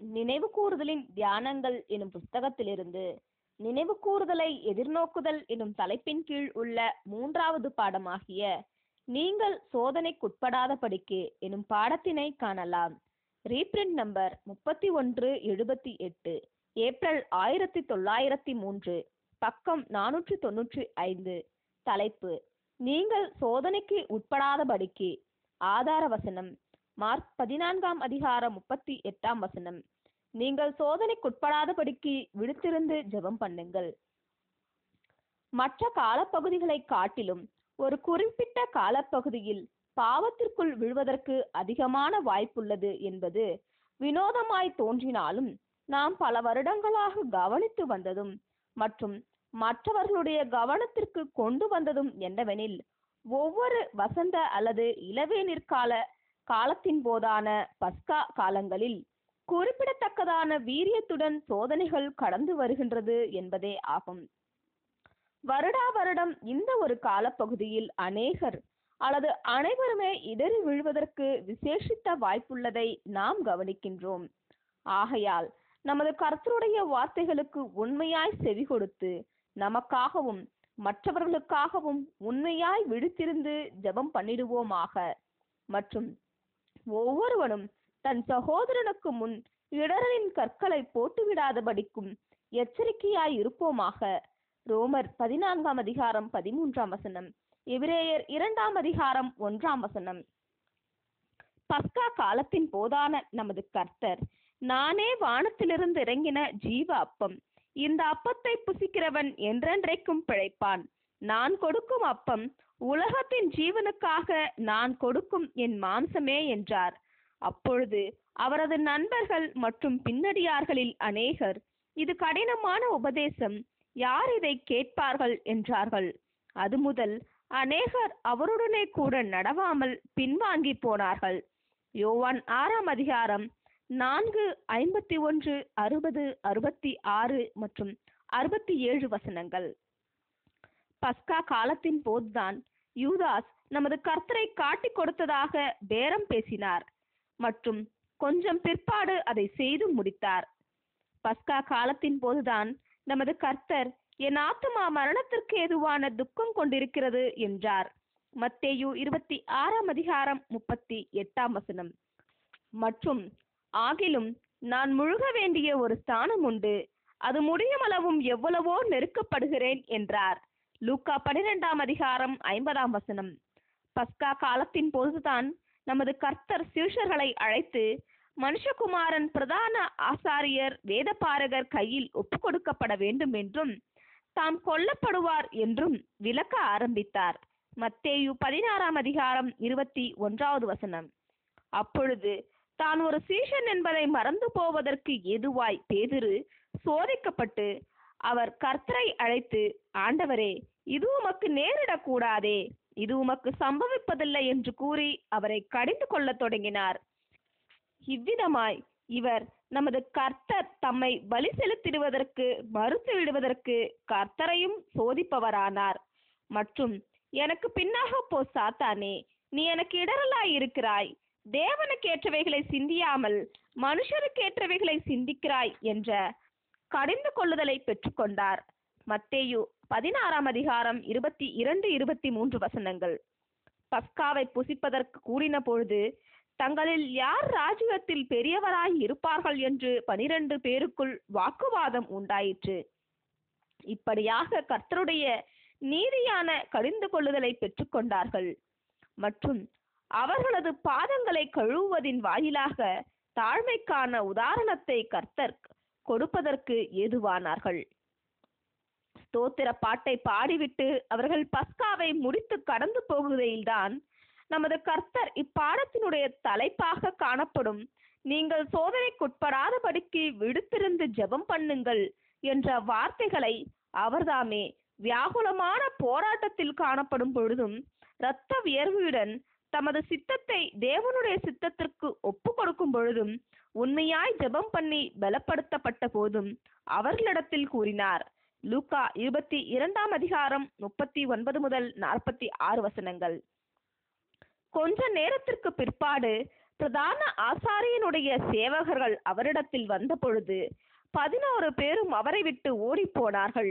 நினைவு கூறுதலின் தியானங்கள் எனும் புஸ்தகத்திலிருந்து நினைவு கூறுதலை எதிர்நோக்குதல் எனும் தலைப்பின் கீழ் உள்ள மூன்றாவது பாடமாகிய நீங்கள் சோதனைக்குட்படாதபடிக்கு எனும் பாடத்தினை காணலாம் ரீப்ரிண்ட் நம்பர் முப்பத்தி ஒன்று எழுபத்தி எட்டு ஏப்ரல் ஆயிரத்தி தொள்ளாயிரத்தி மூன்று பக்கம் நானூற்றி தொன்னூற்றி ஐந்து தலைப்பு நீங்கள் சோதனைக்கு உட்படாதபடிக்கு ஆதார வசனம் மார்க் பதினான்காம் அதிகாரம் முப்பத்தி எட்டாம் வசனம் நீங்கள் சோதனைக்குட்படாதபடிக்கு விழித்திருந்து ஜெபம் பண்ணுங்கள் மற்ற காலப்பகுதிகளை காட்டிலும் ஒரு குறிப்பிட்ட காலப்பகுதியில் பாவத்திற்குள் விழுவதற்கு அதிகமான வாய்ப்புள்ளது என்பது வினோதமாய் தோன்றினாலும் நாம் பல வருடங்களாக கவனித்து வந்ததும் மற்றும் மற்றவர்களுடைய கவனத்திற்கு கொண்டு வந்ததும் என்னவெனில் ஒவ்வொரு வசந்த அல்லது இளவேநீர் கால காலத்தின் போதான பஸ்கா காலங்களில் குறிப்பிடத்தக்கதான வீரியத்துடன் சோதனைகள் கடந்து வருகின்றது என்பதே ஆகும் வருடா வருடம் இந்த ஒரு காலப்பகுதியில் அநேகர் அல்லது அனைவருமே இடறி விழுவதற்கு விசேஷித்த வாய்ப்புள்ளதை நாம் கவனிக்கின்றோம் ஆகையால் நமது கர்த்தருடைய வார்த்தைகளுக்கு உண்மையாய் செவி கொடுத்து நமக்காகவும் மற்றவர்களுக்காகவும் உண்மையாய் விழித்திருந்து ஜெபம் பண்ணிடுவோமாக மற்றும் ஒவ்வொருவனும் தன் சகோதரனுக்கு முன் இடரலின் கற்களை போட்டுவிடாதபடிக்கும் எச்சரிக்கையாய் இருப்போமாக ரோமர் பதினான்காம் அதிகாரம் பதிமூன்றாம் வசனம் எபிரேயர் இரண்டாம் அதிகாரம் ஒன்றாம் வசனம் பஸ்கா காலத்தின் போதான நமது கர்த்தர் நானே வானத்திலிருந்து இறங்கின ஜீவ அப்பம் இந்த அப்பத்தை புசிக்கிறவன் என்றென்றைக்கும் பிழைப்பான் நான் கொடுக்கும் அப்பம் உலகத்தின் ஜீவனுக்காக நான் கொடுக்கும் என் மாம்சமே என்றார் அப்பொழுது அவரது நண்பர்கள் மற்றும் பின்னடியார்களில் அநேகர் இது கடினமான உபதேசம் யார் இதை கேட்பார்கள் என்றார்கள் அது முதல் அநேகர் அவருடனே கூட நடவாமல் பின்வாங்கி போனார்கள் யோவான் ஆறாம் அதிகாரம் நான்கு ஐம்பத்தி ஒன்று அறுபது அறுபத்தி ஆறு மற்றும் அறுபத்தி ஏழு வசனங்கள் பஸ்கா காலத்தின் போதுதான் யூதாஸ் நமது கர்த்தரை காட்டிக் கொடுத்ததாக பேரம் பேசினார் மற்றும் கொஞ்சம் பிற்பாடு அதை செய்து முடித்தார் பஸ்கா காலத்தின் போதுதான் நமது கர்த்தர் என் ஆத்துமா மரணத்திற்கு ஏதுவான துக்கம் கொண்டிருக்கிறது என்றார் மத்தேயு இருபத்தி ஆறாம் அதிகாரம் முப்பத்தி எட்டாம் வசனம் மற்றும் ஆகிலும் நான் முழுக வேண்டிய ஒரு ஸ்தானம் உண்டு அது முடியுமளவும் எவ்வளவோ நெருக்கப்படுகிறேன் என்றார் லூக்கா பனிரெண்டாம் அதிகாரம் ஐம்பதாம் வசனம் பஸ்கா காலத்தின் போதுதான் நமது கர்த்தர் சீஷர்களை அழைத்து மனுஷகுமாரன் பிரதான ஆசாரியர் வேதபாரகர் கையில் ஒப்பு கொடுக்கப்பட வேண்டும் என்றும் தாம் கொல்லப்படுவார் என்றும் விளக்க ஆரம்பித்தார் மத்தேயு பதினாறாம் அதிகாரம் இருபத்தி ஒன்றாவது வசனம் அப்பொழுது தான் ஒரு சீஷன் என்பதை மறந்து போவதற்கு ஏதுவாய் பேதிரு சோதிக்கப்பட்டு அவர் கர்த்தரை அழைத்து ஆண்டவரே இது உமக்கு நேரிடக்கூடாதே இது உமக்கு சம்பவிப்பதில்லை என்று கூறி அவரை கடிந்து கொள்ளத் தொடங்கினார் இவ்விதமாய் இவர் நமது கர்த்தர் தம்மை பலி செலுத்திடுவதற்கு மறுத்து விடுவதற்கு கர்த்தரையும் சோதிப்பவரானார் மற்றும் எனக்கு பின்னாக போ சாத்தானே நீ எனக்கு இடரலாய் இருக்கிறாய் தேவனுக்கேற்றவைகளை சிந்தியாமல் மனுஷருக்கேற்றவைகளை சிந்திக்கிறாய் என்ற கடிந்து கொள்ளுதலை பெற்றுக்கொண்டார் மத்தேயு பதினாறாம் அதிகாரம் இருபத்தி இரண்டு இருபத்தி மூன்று வசனங்கள் பஸ்காவை புசிப்பதற்கு கூடின பொழுது தங்களில் யார் ராஜ்யத்தில் பெரியவராய் இருப்பார்கள் என்று பனிரெண்டு பேருக்குள் வாக்குவாதம் உண்டாயிற்று இப்படியாக கர்த்தருடைய நீதியான கடிந்து கொள்ளுதலை பெற்றுக்கொண்டார்கள் மற்றும் அவர்களது பாதங்களை கழுவுவதின் வாயிலாக தாழ்மைக்கான உதாரணத்தை கர்த்தர் கொடுப்பதற்கு ஏதுவானார்கள் ஸ்தோத்திர பாட்டை பாடிவிட்டு அவர்கள் பஸ்காவை முடித்து கடந்து போகுகையில்தான் நமது கர்த்தர் இப்பாடத்தினுடைய தலைப்பாக காணப்படும் நீங்கள் சோதனைக்குட்படாதபடிக்கு விடுத்திருந்து ஜெபம் பண்ணுங்கள் என்ற வார்த்தைகளை அவர்தாமே வியாகுலமான போராட்டத்தில் காணப்படும் பொழுதும் இரத்த வியர்வுடன் தமது சித்தத்தை தேவனுடைய சித்தத்திற்கு ஒப்பு கொடுக்கும் பொழுதும் உண்மையாய் ஜெபம் பண்ணி பலப்படுத்தப்பட்ட போதும் அவர்களிடத்தில் கூறினார் லூக்கா இருபத்தி இரண்டாம் அதிகாரம் முப்பத்தி ஒன்பது முதல் நாற்பத்தி ஆறு வசனங்கள் கொஞ்ச நேரத்திற்கு பிற்பாடு பிரதான ஆசாரியனுடைய சேவகர்கள் அவரிடத்தில் வந்தபொழுது பதினோரு பேரும் அவரை விட்டு ஓடிப்போனார்கள்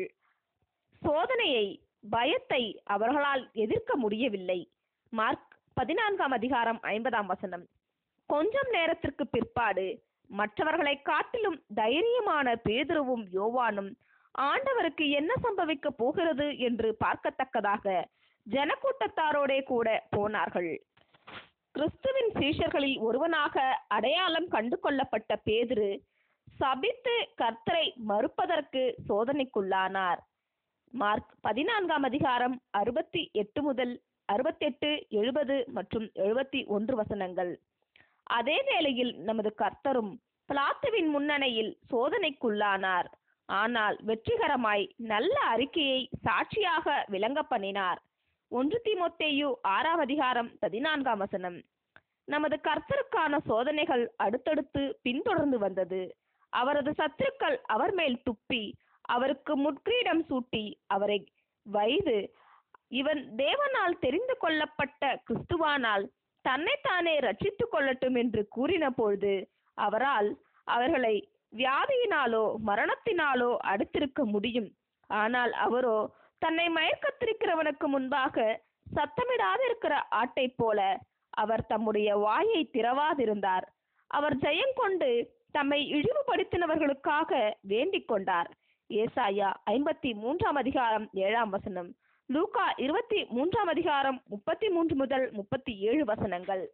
சோதனையை பயத்தை அவர்களால் எதிர்க்க முடியவில்லை மார்க் பதினான்காம் அதிகாரம் ஐம்பதாம் வசனம் கொஞ்சம் நேரத்திற்கு பிற்பாடு மற்றவர்களை காட்டிலும் தைரியமான பேதுருவும் யோவானும் ஆண்டவருக்கு என்ன சம்பவிக்க போகிறது என்று பார்க்கத்தக்கதாக ஜனக்கூட்டத்தாரோடே கூட போனார்கள் கிறிஸ்துவின் சீஷர்களில் ஒருவனாக அடையாளம் கண்டு கொள்ளப்பட்ட பேதுரு சபித்து கர்த்தரை மறுப்பதற்கு சோதனைக்குள்ளானார் மார்க் பதினான்காம் அதிகாரம் அறுபத்தி எட்டு முதல் அறுபத்தெட்டு எழுபது மற்றும் எழுபத்தி ஒன்று வசனங்கள் அதே வேளையில் நமது கர்த்தரும் பிளாத்துவின் முன்னணியில் சோதனைக்குள்ளானார் ஆனால் வெற்றிகரமாய் நல்ல அறிக்கையை சாட்சியாக விளங்க பண்ணினார் ஒன்று தீமோத்தேயு ஆறாம் அதிகாரம் பதினான்காம் வசனம் நமது கர்த்தருக்கான சோதனைகள் அடுத்தடுத்து பின்தொடர்ந்து வந்தது அவரது சத்துருக்கள் அவர் மேல் துப்பி அவருக்கு முட்கிரீடம் சூட்டி அவரை வைது இவன் தேவனால் தெரிந்து கொள்ளப்பட்ட கிறிஸ்துவானால் தன்னைத்தானே ரட்சித்துக் கொள்ளட்டும் என்று கூறின பொழுது அவரால் அவர்களை வியாதியினாலோ மரணத்தினாலோ அடுத்திருக்க முடியும் ஆனால் அவரோ தன்னை மயக்கத்திருக்கிறவனுக்கு முன்பாக சத்தமிடாதிருக்கிற ஆட்டைப் போல அவர் தம்முடைய வாயை திறவாதிருந்தார் அவர் ஜெயம் கொண்டு தம்மை இழிவுபடுத்தினவர்களுக்காக வேண்டிக் கொண்டார் ஏசாயா ஐம்பத்தி மூன்றாம் அதிகாரம் ஏழாம் வசனம் லூகா இருபத்தி மூன்றாம் அதிகாரம் முப்பத்தி மூன்று முதல் முப்பத்தி ஏழு வசனங்கள்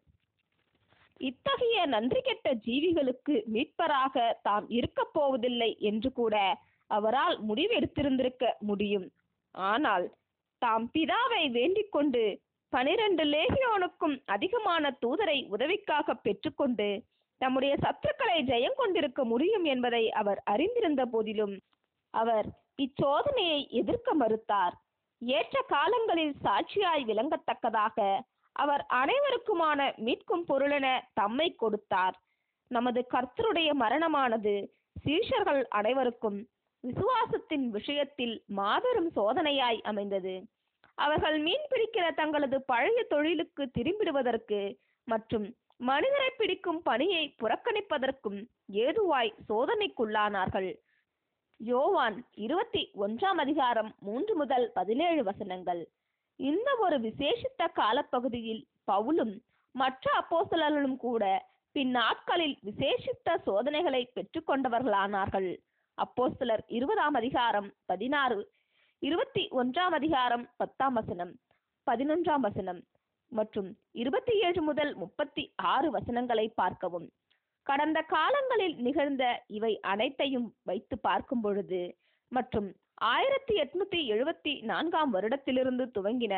இத்தகைய நன்றி கெட்ட ஜீவிகளுக்கு மீட்பராக தாம் இருக்கப் போவதில்லை என்று கூட அவரால் முடிவெடுத்திருந்திருக்க முடியும் ஆனால் தாம் பிதாவை வேண்டிக் கொண்டு பனிரெண்டு லேகியோனுக்கும் அதிகமான தூதரை உதவிக்காக பெற்றுக்கொண்டு தம்முடைய சத்துருக்களை ஜெயம் கொண்டிருக்க முடியும் என்பதை அவர் அறிந்திருந்த போதிலும் அவர் இச்சோதனையை எதிர்க்க மறுத்தார் ஏற்ற காலங்களில் சாட்சியாய் விளங்கத்தக்கதாக அவர் அனைவருக்குமான மீட்கும் பொருளென தம்மை கொடுத்தார் நமது கர்த்தருடைய மரணமானது சீஷர்கள் அனைவருக்கும் விசுவாசத்தின் விஷயத்தில் மாபெரும் சோதனையாய் அமைந்தது அவர்கள் மீன் பிடிக்கிற தங்களது பழைய தொழிலுக்கு திரும்பிடுவதற்கு மற்றும் மனிதரை பிடிக்கும் பணியை புறக்கணிப்பதற்கும் ஏதுவாய் சோதனைக்குள்ளானார்கள் யோவான் இருபத்தி ஒன்றாம் அதிகாரம் மூன்று முதல் பதினேழு வசனங்கள் இந்த ஒரு விசேஷித்த காலப்பகுதியில் பவுலும் மற்ற அப்போஸ்தலர்களும் கூட பின்னாட்களில் விசேஷித்த சோதனைகளை பெற்றுக்கொண்டவர்களானார்கள் அப்போஸ்தலர் இருபதாம் அதிகாரம் பதினாறு இருபத்தி ஒன்றாம் அதிகாரம் பத்தாம் வசனம் பதினொன்றாம் வசனம் மற்றும் இருபத்தி ஏழு முதல் முப்பத்தி ஆறு வசனங்களை பார்க்கவும் கடந்த காலங்களில் நிகழ்ந்த இவை அனைத்தையும் வைத்து பார்க்கும் பொழுது மற்றும் ஆயிரத்தி எட்நூத்தி எழுபத்தி நான்காம் வருடத்திலிருந்து துவங்கின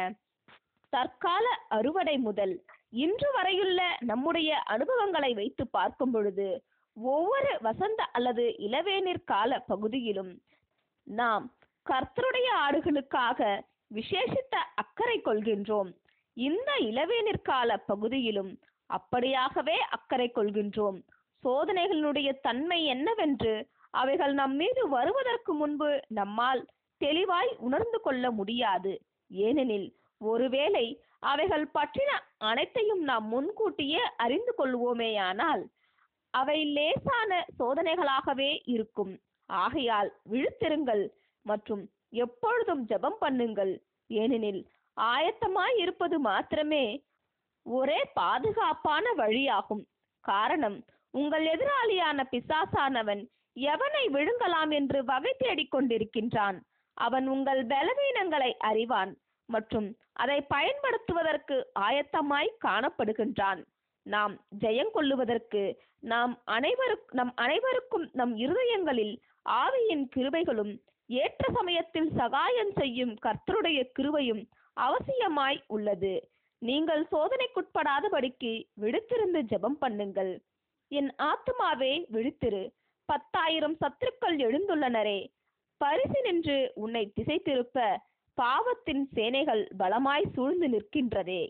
தற்கால அறுவடை முதல் இன்று வரையுள்ள நம்முடைய அனுபவங்களை வைத்து பார்க்கும் பொழுது ஒவ்வொரு வசந்த அல்லது இளவேநீர் கால பகுதியிலும் நாம் கர்த்தருடைய ஆடுகளுக்காக விசேஷித்த அக்கறை கொள்கின்றோம் இந்த இளவேநீர் கால பகுதியிலும் அப்படியாகவே அக்கறை கொள்கின்றோம் சோதனைகளுடைய தன்மை என்னவென்று அவைகள் நம் மீது வருவதற்கு முன்பு நம்மால் தெளிவாய் உணர்ந்து கொள்ள முடியாது ஏனெனில் ஒருவேளை அவைகள் பற்றின அனைத்தையும் நாம் முன்கூட்டியே அறிந்து கொள்வோமேயானால் அவை லேசான சோதனைகளாகவே இருக்கும் ஆகையால் விழுத்திருங்கள் மற்றும் எப்பொழுதும் ஜெபம் பண்ணுங்கள் ஏனெனில் ஆயத்தமாய் இருப்பது மாத்திரமே ஒரே பாதுகாப்பான வழியாகும் காரணம் உங்கள் எதிராளியான பிசாசானவன் எவனை விழுங்கலாம் என்று வகை தேடிக் கொண்டிருக்கின்றான் அவன் உங்கள் பலவீனங்களை அறிவான் மற்றும் அதை பயன்படுத்துவதற்கு ஆயத்தமாய் காணப்படுகின்றான் நாம் ஜெயங்கொள்ளுவதற்கு நாம் அனைவருக் நம் அனைவருக்கும் நம் இருதயங்களில் ஆவியின் கிருபைகளும் ஏற்ற சமயத்தில் சகாயம் செய்யும் கர்த்தருடைய கிருபையும் அவசியமாய் உள்ளது நீங்கள் சோதனைக்குட்படாதபடிக்கு விழித்திருந்து ஜெபம் பண்ணுங்கள் என் ஆத்துமாவே விழித்திரு பத்தாயிரம் சத்துருக்கள் எழுந்துள்ளனரே பரிசு நின்று உன்னை திசை திருப்ப பாவத்தின் சேனைகள் பலமாய் சூழ்ந்து நிற்கின்றதே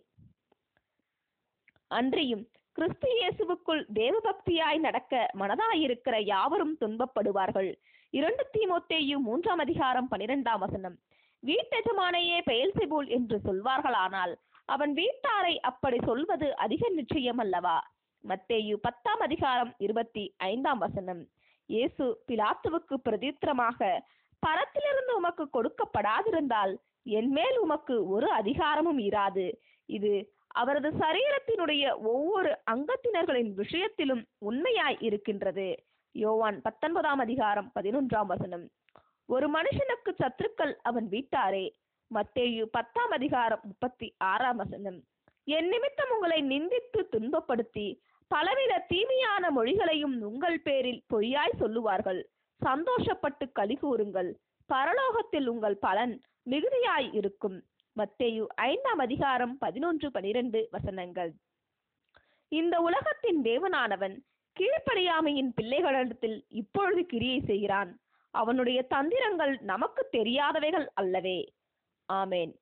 அன்றியும் கிறிஸ்து இயேசுவுக்குள் தேவபக்தியாய் நடக்க மனதாயிருக்கிற யாவரும் துன்பப்படுவார்கள் இரண்டு தீமோத்தேயு மூன்றாம் அதிகாரம் பனிரெண்டாம் வசனம் வீட்டெஜமானையே பெயல்செபூல் என்று சொல்வார்களானால் அவன் வீட்டாரை அப்படி சொல்வது அதிக நிச்சயம் அல்லவா மத்தேயு பத்தாம் அதிகாரம் இருபத்தி ஐந்தாம் வசனம் இயேசு பிலாத்துவுக்கு பிரதித்திரமாக பரத்திலிருந்து உமக்கு கொடுக்கப்படாதிருந்தால் என்மேல் உமக்கு ஒரு அதிகாரமும் இராது இது அவரது சரீரத்தினுடைய ஒவ்வொரு அங்கத்தினர்களின் விஷயத்திலும் உண்மையாய் இருக்கின்றது யோவான் பத்தொன்பதாம் அதிகாரம் பதினொன்றாம் வசனம் ஒரு மனுஷனுக்கு சத்துருக்கள் அவன் வீட்டாரே மத்தேயு பத்தாம் அதிகாரம் முப்பத்தி ஆறாம் வசனம் என் நிமித்தம் உங்களை நிந்தித்து துன்பப்படுத்தி பலவித தீமையான மொழிகளையும் உங்கள் பேரில் பொய்யாய் சொல்லுவார்கள் சந்தோஷப்பட்டு களி கூறுங்கள் பரலோகத்தில் உங்கள் பலன் மிகுதியாய் இருக்கும் மத்தேயு ஐந்தாம் அதிகாரம் பதினொன்று பனிரெண்டு வசனங்கள் இந்த உலகத்தின் தேவனானவன் கீழ்ப்படியாமையின் பிள்ளைகளிடத்தில் இப்பொழுது கிரியை செய்கிறான் அவனுடைய தந்திரங்கள் நமக்கு தெரியாதவைகள் அல்லவே ஆமேன்